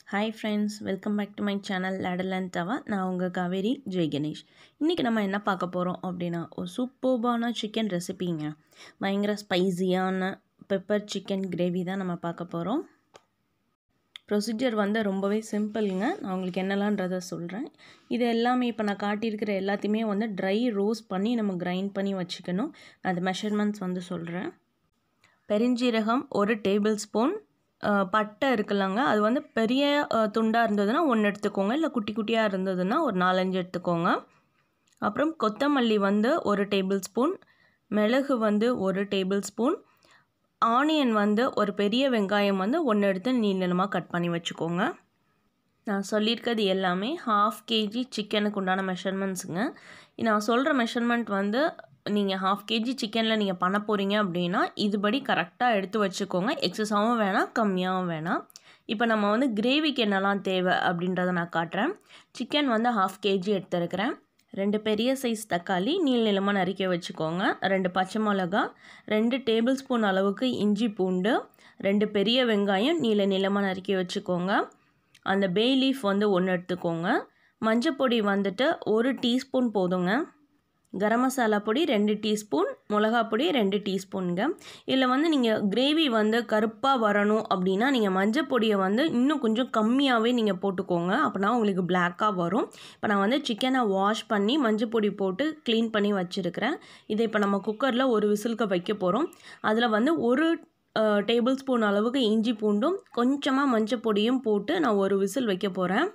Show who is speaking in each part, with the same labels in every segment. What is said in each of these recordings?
Speaker 1: hi friends welcome back to my channel ladle and tawa நான் உங்கள் காவேரி ஜெய் கணேஷ் இன்றைக்கி நம்ம என்ன பார்க்க போகிறோம் அப்படின்னா ஒரு சூப்பர்பான சிக்கன் ரெசிபிங்க பயங்கர ஸ்பைசியான பெப்பர் சிக்கன் கிரேவி தான் நம்ம பார்க்க போகிறோம் ப்ரொசீஜர் வந்து ரொம்பவே சிம்பிளுங்க நான் உங்களுக்கு என்னலான்றதை சொல்கிறேன் இது எல்லாமே இப்போ நான் காட்டியிருக்கிற எல்லாத்தையுமே வந்து ட்ரை ரோஸ்ட் பண்ணி நம்ம கிரைண்ட் பண்ணி வச்சுக்கணும் நான் அந்த மெஷர்மெண்ட்ஸ் வந்து சொல்கிறேன் பெருஞ்சீரகம் ஒரு டேபிள் ஸ்பூன் பட்டை இருக்குல்லங்க அது வந்து பெரிய துண்டாக இருந்ததுன்னா ஒன்று எடுத்துக்கோங்க இல்லை குட்டி குட்டியாக இருந்ததுன்னா ஒரு நாலஞ்சு எடுத்துக்கோங்க அப்புறம் கொத்தமல்லி வந்து ஒரு டேபிள் ஸ்பூன் மிளகு வந்து ஒரு டேபிள் ஸ்பூன் ஆனியன் வந்து ஒரு பெரிய வெங்காயம் வந்து ஒன்று எடுத்து நீளமாக கட் பண்ணி வச்சுக்கோங்க நான் சொல்லியிருக்கிறது எல்லாமே ஹாஃப் கேஜி சிக்கனுக்கு உண்டான மெஷர்மெண்ட்ஸுங்க நான் சொல்கிற மெஷர்மெண்ட் வந்து நீங்கள் ஹாஃப் கேஜி சிக்கனில் நீங்கள் பண்ண போகிறீங்க அப்படின்னா இதுபடி கரெக்டாக எடுத்து வச்சுக்கோங்க எக்ஸஸாகவும் வேணாம் கம்மியாகவும் வேணாம் இப்போ நம்ம வந்து கிரேவிக்கு என்னெல்லாம் தேவை அப்படின்றத நான் காட்டுறேன் சிக்கன் வந்து ஹாஃப் கேஜி எடுத்துருக்கிறேன் ரெண்டு பெரிய சைஸ் தக்காளி நீள் நிலமாக நறுக்க வச்சுக்கோங்க ரெண்டு பச்சை மிளகா ரெண்டு டேபிள் ஸ்பூன் அளவுக்கு இஞ்சி பூண்டு ரெண்டு பெரிய வெங்காயம் நீல நிலமாக நறுக்கி வச்சுக்கோங்க அந்த பே லீஃப் வந்து ஒன்று எடுத்துக்கோங்க மஞ்சப்பொடி வந்துட்டு ஒரு டீஸ்பூன் போதுங்க கரம் மசாலா பொடி ரெண்டு டீஸ்பூன் மிளகா பொடி ரெண்டு டீஸ்பூனுங்க இதில் வந்து நீங்கள் கிரேவி வந்து கருப்பாக வரணும் அப்படின்னா நீங்கள் மஞ்சள் பொடியை வந்து இன்னும் கொஞ்சம் கம்மியாகவே நீங்கள் போட்டுக்கோங்க அப்படின்னா உங்களுக்கு பிளாக்காக வரும் இப்போ நான் வந்து சிக்கனை வாஷ் பண்ணி மஞ்சள் பொடி போட்டு க்ளீன் பண்ணி வச்சுருக்கிறேன் இதை இப்போ நம்ம குக்கரில் ஒரு விசிலுக்கு வைக்க போகிறோம் அதில் வந்து ஒரு டேபிள் ஸ்பூன் அளவுக்கு இஞ்சி பூண்டும் கொஞ்சமாக மஞ்சள் பொடியும் போட்டு நான் ஒரு விசில் வைக்க போகிறேன்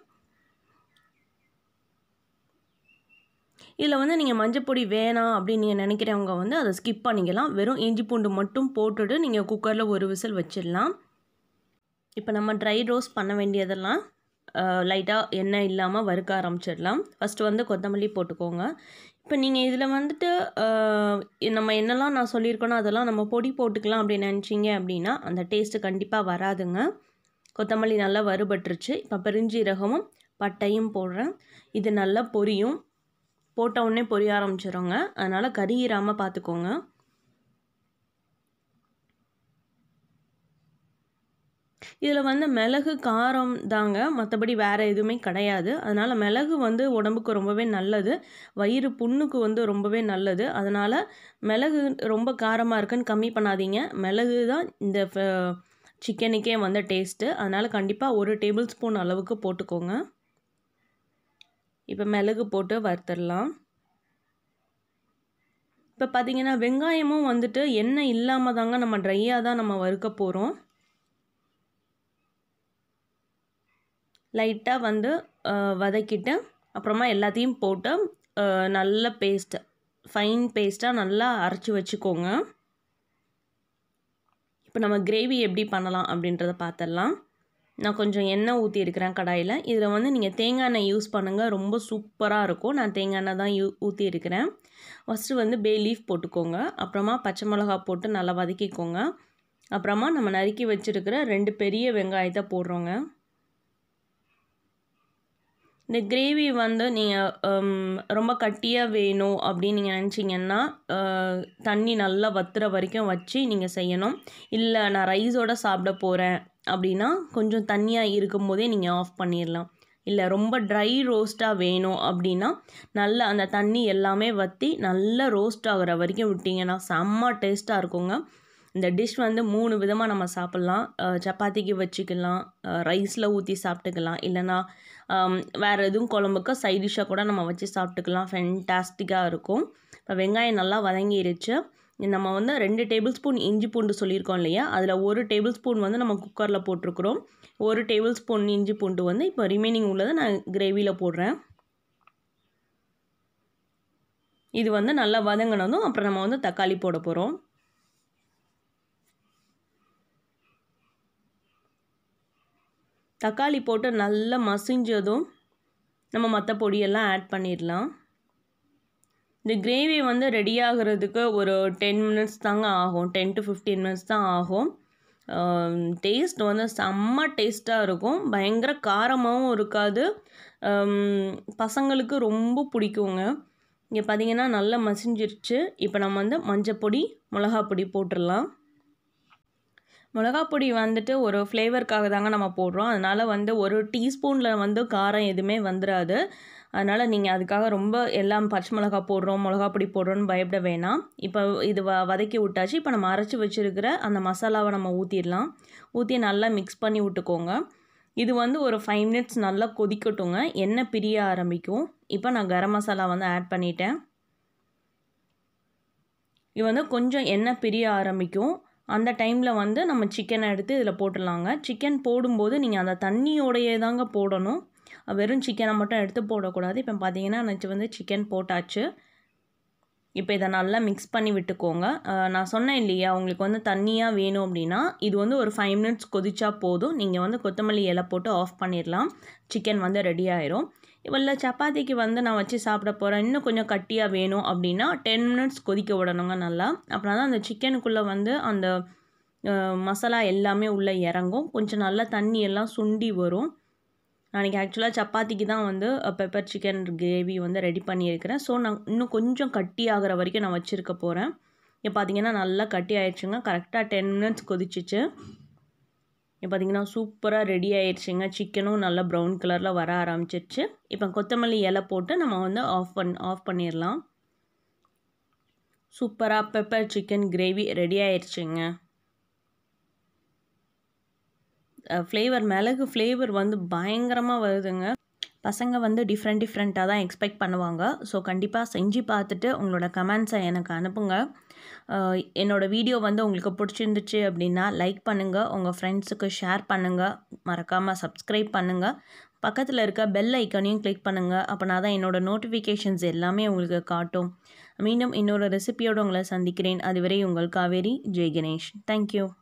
Speaker 1: இதில் வந்து நீங்கள் மஞ்சப்பொடி வேணாம் அப்படின்னு நீங்கள் நினைக்கிறவங்க வந்து அதை ஸ்கிப் பண்ணிக்கலாம் வெறும் இஞ்சி பூண்டு மட்டும் போட்டுட்டு நீங்கள் குக்கரில் ஒரு விசில் வச்சிடலாம் இப்போ நம்ம ட்ரை ரோஸ்ட் பண்ண வேண்டியதெல்லாம் லைட்டாக எண்ணெய் இல்லாமல் வறுக்க ஆரம்பிச்சிடலாம் ஃபஸ்ட்டு வந்து கொத்தமல்லி போட்டுக்கோங்க இப்போ நீங்கள் இதில் வந்துட்டு நம்ம என்னெல்லாம் நான் சொல்லியிருக்கேனோ அதெல்லாம் நம்ம பொடி போட்டுக்கலாம் அப்படின்னு நினச்சிங்க அப்படின்னா அந்த டேஸ்ட்டு கண்டிப்பாக வராதுங்க கொத்தமல்லி நல்லா வறுபட்டுருச்சு இப்போ பெருஞ்சீரகமும் பட்டையும் போடுறேன் இது நல்லா பொரியும் போட்ட உடனே பொரிய ஆரம்பிச்சிடுங்க அதனால் கறியிறாமல் பார்த்துக்கோங்க இதில் வந்து மிளகு காரம் தாங்க மற்றபடி வேறு எதுவுமே கிடையாது அதனால் மிளகு வந்து உடம்புக்கு ரொம்பவே நல்லது வயிறு புண்ணுக்கு வந்து ரொம்பவே நல்லது அதனால் மிளகு ரொம்ப காரமாக இருக்குன்னு கம்மி பண்ணாதீங்க மிளகு தான் இந்த சிக்கனுக்கே வந்த டேஸ்ட்டு அதனால் கண்டிப்பாக ஒரு டேபிள் ஸ்பூன் அளவுக்கு போட்டுக்கோங்க இப்போ மிளகு போட்டு வறுத்துடலாம் இப்போ பார்த்தீங்கன்னா வெங்காயமும் வந்துட்டு எண்ணெய் இல்லாமல் தாங்க நம்ம ட்ரையாக தான் நம்ம வறுக்க போகிறோம் லைட்டாக வந்து வதக்கிட்டு அப்புறமா எல்லாத்தையும் போட்டு நல்ல பேஸ்ட்டு ஃபைன் பேஸ்ட்டாக நல்லா அரைச்சி வச்சுக்கோங்க இப்போ நம்ம கிரேவி எப்படி பண்ணலாம் அப்படின்றத பார்த்துடலாம் நான் கொஞ்சம் எண்ணெய் ஊற்றிருக்கிறேன் கடாயில் இதில் வந்து நீங்கள் தேங்காய் எண்ணெய் யூஸ் பண்ணுங்கள் ரொம்ப சூப்பராக இருக்கும் நான் தேங்காய் எண்ணெய் தான் யூ ஊற்றிருக்கிறேன் ஃபஸ்ட்டு வந்து பே லீஃப் போட்டுக்கோங்க அப்புறமா பச்சை மிளகா போட்டு நல்லா வதக்கிக்கோங்க அப்புறமா நம்ம நறுக்கி வச்சுருக்கிற ரெண்டு பெரிய வெங்காயத்தை போடுறோங்க இந்த கிரேவி வந்து நீங்கள் ரொம்ப கட்டியாக வேணும் அப்படின்னு நீங்கள் நினச்சிங்கன்னா தண்ணி நல்லா வத்துற வரைக்கும் வச்சு நீங்கள் செய்யணும் இல்லை நான் ரைஸோடு சாப்பிட போகிறேன் அப்படின்னா கொஞ்சம் தண்ணியாக இருக்கும் போதே நீங்கள் ஆஃப் பண்ணிடலாம் இல்லை ரொம்ப ட்ரை ரோஸ்ட்டாக வேணும் அப்படின்னா நல்லா அந்த தண்ணி எல்லாமே வற்றி நல்லா ரோஸ்ட் ஆகிற வரைக்கும் விட்டிங்கன்னா செம்ம டேஸ்ட்டாக இருக்குங்க இந்த டிஷ் வந்து மூணு விதமாக நம்ம சாப்பிட்லாம் சப்பாத்திக்கு வச்சுக்கலாம் ரைஸில் ஊற்றி சாப்பிட்டுக்கலாம் இல்லைனா வேறு எதுவும் குழம்புக்கு சைட் டிஷ்ஷாக கூட நம்ம வச்சு சாப்பிட்டுக்கலாம் ஃபென்டாஸ்டிக்காக இருக்கும் இப்போ வெங்காயம் நல்லா வதங்கிருச்சு நம்ம வந்து ரெண்டு டேபிள் ஸ்பூன் இஞ்சி பூண்டு சொல்லியிருக்கோம் இல்லையா அதில் ஒரு டேபிள் ஸ்பூன் வந்து நம்ம குக்கரில் போட்டிருக்கிறோம் ஒரு டேபிள் ஸ்பூன் இஞ்சி பூண்டு வந்து இப்போ ரிமைனிங் உள்ளதை நான் கிரேவியில் போடுறேன் இது வந்து நல்லா வதங்கினதும் அப்புறம் நம்ம வந்து தக்காளி போட போகிறோம் தக்காளி போட்டு நல்லா மசிஞ்சதும் நம்ம மற்ற பொடியெல்லாம் ஆட் பண்ணிடலாம் இந்த கிரேவி வந்து ரெடி ஆகிறதுக்கு ஒரு டென் மினிட்ஸ் தாங்க ஆகும் டென் டு ஃபிஃப்டீன் மினிட்ஸ் தான் ஆகும் டேஸ்ட் வந்து செம்ம டேஸ்ட்டாக இருக்கும் பயங்கர காரமாகவும் இருக்காது பசங்களுக்கு ரொம்ப பிடிக்குங்க இங்கே பார்த்தீங்கன்னா நல்லா மசிஞ்சிருச்சு இப்போ நம்ம வந்து மஞ்சள் பொடி மிளகா பொடி போட்டுடலாம் மிளகாப் பொடி வந்துட்டு ஒரு ஃப்ளேவருக்காக தாங்க நம்ம போடுறோம் அதனால் வந்து ஒரு டீஸ்பூனில் வந்து காரம் எதுவுமே வந்துடாது அதனால் நீங்கள் அதுக்காக ரொம்ப எல்லாம் பச்சை மிளகா போடுறோம் மிளகா பொடி போடுறோன்னு பயப்பட வேணாம் இப்போ இது வ வதக்கி விட்டாச்சு இப்போ நம்ம அரைச்சி வச்சுருக்கிற அந்த மசாலாவை நம்ம ஊற்றிடலாம் ஊற்றி நல்லா மிக்ஸ் பண்ணி விட்டுக்கோங்க இது வந்து ஒரு ஃபைவ் மினிட்ஸ் நல்லா கொதிக்கட்டுங்க எண்ணெய் பிரிய ஆரம்பிக்கும் இப்போ நான் கரம் மசாலா வந்து ஆட் பண்ணிட்டேன் இது வந்து கொஞ்சம் எண்ணெய் பிரிய ஆரம்பிக்கும் அந்த டைமில் வந்து நம்ம சிக்கனை எடுத்து இதில் போட்டுடலாங்க சிக்கன் போடும்போது நீங்கள் அந்த தண்ணியோடையே தாங்க போடணும் வெறும் சிக்கனை மட்டும் எடுத்து போடக்கூடாது இப்போ பார்த்தீங்கன்னா நான் வந்து சிக்கன் போட்டாச்சு இப்போ இதை நல்லா மிக்ஸ் பண்ணி விட்டுக்கோங்க நான் சொன்னேன் இல்லையா உங்களுக்கு வந்து தண்ணியாக வேணும் அப்படின்னா இது வந்து ஒரு ஃபைவ் மினிட்ஸ் கொதிச்சா போதும் நீங்கள் வந்து கொத்தமல்லி இலை போட்டு ஆஃப் பண்ணிடலாம் சிக்கன் வந்து ரெடி ஆயிரும் இல்லை சப்பாத்திக்கு வந்து நான் வச்சு சாப்பிட போகிறேன் இன்னும் கொஞ்சம் கட்டியாக வேணும் அப்படின்னா டென் மினிட்ஸ் கொதிக்க விடணுங்க நல்லா அப்படின்னா தான் அந்த சிக்கனுக்குள்ளே வந்து அந்த மசாலா எல்லாமே உள்ளே இறங்கும் கொஞ்சம் நல்லா தண்ணி எல்லாம் சுண்டி வரும் நான் ஆக்சுவலாக சப்பாத்திக்கு தான் வந்து பெப்பர் சிக்கன் கிரேவி வந்து ரெடி பண்ணியிருக்கிறேன் ஸோ நான் இன்னும் கொஞ்சம் கட்டி ஆகிற வரைக்கும் நான் வச்சுருக்க போகிறேன் இப்போ பார்த்தீங்கன்னா நல்லா கட்டி ஆயிடுச்சுங்க கரெக்டாக டென் மினிட்ஸ் கொதிச்சிச்சு இப்போ பார்த்தீங்கன்னா சூப்பராக ரெடி ஆயிடுச்சுங்க சிக்கனும் நல்லா ப்ரௌன் கலரில் வர ஆரம்பிச்சிருச்சு இப்போ கொத்தமல்லி இலை போட்டு நம்ம வந்து ஆஃப் பண் ஆஃப் பண்ணிடலாம் சூப்பராக பெப்பர் சிக்கன் கிரேவி ரெடி ஆயிடுச்சுங்க ஃப்ளேவர் மிளகு ஃப்ளேவர் வந்து பயங்கரமாக வருதுங்க பசங்க வந்து டிஃப்ரெண்ட் டிஃப்ரெண்ட்டாக தான் எக்ஸ்பெக்ட் பண்ணுவாங்க ஸோ கண்டிப்பாக செஞ்சு பார்த்துட்டு உங்களோட கமெண்ட்ஸை எனக்கு அனுப்புங்க என்னோடய வீடியோ வந்து உங்களுக்கு பிடிச்சிருந்துச்சு அப்படின்னா லைக் பண்ணுங்கள் உங்கள் ஃப்ரெண்ட்ஸுக்கு ஷேர் பண்ணுங்கள் மறக்காமல் சப்ஸ்கிரைப் பண்ணுங்கள் பக்கத்தில் இருக்க பெல் ஐக்கனையும் கிளிக் பண்ணுங்கள் அப்போனா தான் என்னோடய நோட்டிஃபிகேஷன்ஸ் எல்லாமே உங்களுக்கு காட்டும் மீண்டும் இன்னொரு ரெசிபியோடு உங்களை சந்திக்கிறேன் அதுவரை உங்கள் காவேரி ஜெய் கணேஷ் தேங்க்யூ